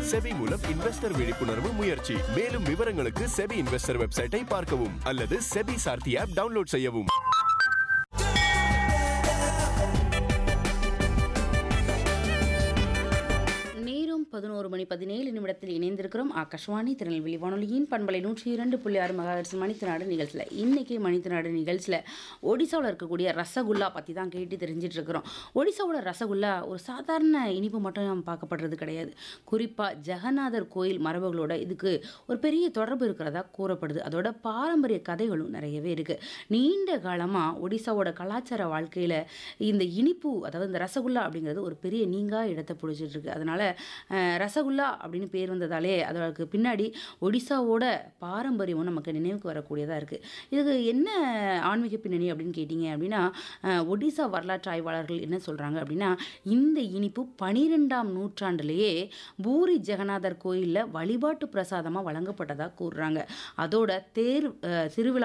SEBI மூலம் investor விழிப்புணர்வு முயற்சி மேலும் விவரங்களுக்கு செபி இன்வெஸ்டர் வெப்சைட்டை பார்க்கவும் அல்லது செபி சார்த்தி ஆப் டவுன்லோட் செய்யவும் நேரம் பதினோரு மணி பதினேழு நிமிடத்தில் இணைந்திருக்கிறோம் ஆகாஷ்வாணி திருநெல்வேலி வானொலியின் பண்பலை நூற்றி இரண்டு புள்ளி ஆறு மகாஹெர்ட்ஸ் மணித்தநாடு நிகழ்ச்சியில் இன்றைக்கி மணித்தநாடு நிகழ்ச்சியில் ஒடிசாவில் இருக்கக்கூடிய ரசகுல்லா பற்றி தான் கேட்டு தெரிஞ்சிட்டு இருக்கிறோம் ஒடிசாவோட ரசகுல்லா ஒரு சாதாரண இனிப்பு மட்டும் பார்க்கப்படுறது கிடையாது குறிப்பாக ஜெகநாதர் கோயில் மரபுகளோட இதுக்கு ஒரு பெரிய தொடர்பு இருக்கிறதா கூறப்படுது அதோட பாரம்பரிய கதைகளும் நிறையவே இருக்குது நீண்ட காலமாக ஒடிசாவோட கலாச்சார வாழ்க்கையில் இந்த இனிப்பு அதாவது இந்த ரசகுல்லா அப்படிங்கிறது ஒரு பெரிய நீங்கா இடத்தை பிடிச்சிட்டு இருக்கு அதனால அஹ், ரசகுல்லா அப்படின்னு பேர் வந்ததாலே அதற்கு பின்னாடி ஒடிசாவோட பாரம்பரியமும் நமக்கு நினைவுக்கு வரக்கூடியதாக இருக்குது இதுக்கு என்ன ஆன்மீக பின்னணி அப்படின்னு கேட்டிங்க அப்படின்னா அஹ், ஒடிசா வரலாற்று ஆய்வாளர்கள் என்ன சொல்கிறாங்க அப்படின்னா இந்த இனிப்பு பனிரெண்டாம் நூற்றாண்டுலேயே பூரி ஜெகநாதர் கோயிலில் வழிபாட்டு பிரசாதமாக வழங்கப்பட்டதாக கூறுறாங்க அதோட தேர் அஹ், திருவிழா